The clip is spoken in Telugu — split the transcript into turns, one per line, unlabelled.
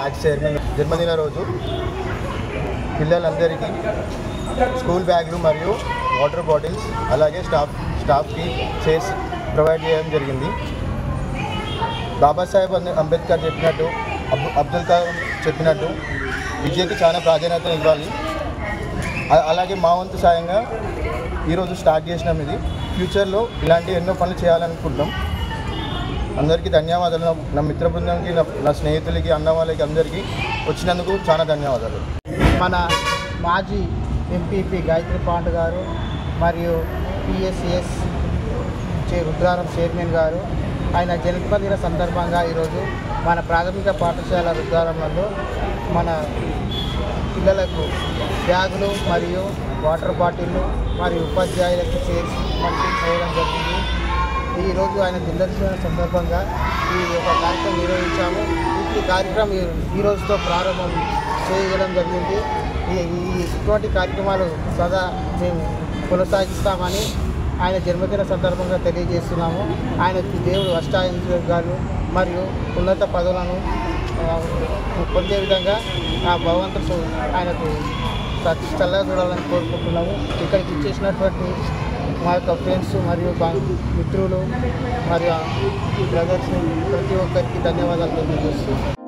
యాక్ట్ చైర్మన్ జన్మదిన రోజు పిల్లలందరికీ స్కూల్ బ్యాగులు మరియు వాటర్ బాటిల్స్ అలాగే స్టాఫ్ స్టాఫ్కి చైర్స్ ప్రొవైడ్ చేయడం జరిగింది బాబాసాహెబ్ అంబే- అంబేద్కర్ చెప్పినట్టు అబ్ అబ్దుల్ కలాం చెప్పినట్టు విద్యకి చాలా ప్రాధాన్యత ఇవ్వాలి అ- అలాగే మా వంతు సాయంగా ఈరోజు స్టార్ట్ చేసినాం ఇది ఫ్యూచర్లో ఇలాంటి ఎన్నో పనులు చేయాలనుకుంటాం అందరికీ ధన్యవాదాలు నా- నా మిత్ర బృందానికి నా నా స్నేహితులకి అన్న వాళ్ళకి అందరికీ వచ్చినందుకు చాలా ధన్యవాదాలు
మన మాజీ ఎంపీపీ గాయత్రి పాండ్ గారు మరియు పిఎస్సిఎస్ చే రుద్రారం చైర్మన్ గారు ఆయన జన్మదిన సందర్భంగా ఈరోజు మన ప్రాథమిక పాఠశాల రుద్రారంలో మన పిల్లలకు బ్యాగులు మరియు వాటర్ బాటిళ్ళు మరియు ఉపాధ్యాయులకు చేసి పంపిణీ చేయడం జరిగింది ఈరోజు ఆయన జన్మదిన సందర్భంగా ఈ యొక్క కార్యక్రమం నిర్వహించాము ఈ కార్యక్రమం ఈ- ఈ రోజుతో ప్రారంభం చేయడం జరిగింది ఈ ఈ ఇటువంటి కార్యక్రమాలు సదా మేము కొనసాగిస్తామని ఆయన జన్మదిన సందర్భంగా తెలియజేస్తున్నాము ఆయనకు దేవుడు అష్టాయించాలు మరియు ఉన్నత పదవులను ఆ, పొందే విధంగా ఆ భగవంతుడు ఆయనకు సత్ చల్లగా చూడాలని కోరుకుంటున్నాము ఇక్కడికి ఇచ్చేసినటువంటి మా యొక్క ఫ్రెండ్స్ మరియు బా- మిత్రులు మరియు బ్రదర్స్ ప్రతి ఒక్కరికి ధన్యవాదాలు తెలియజేస్తున్నాము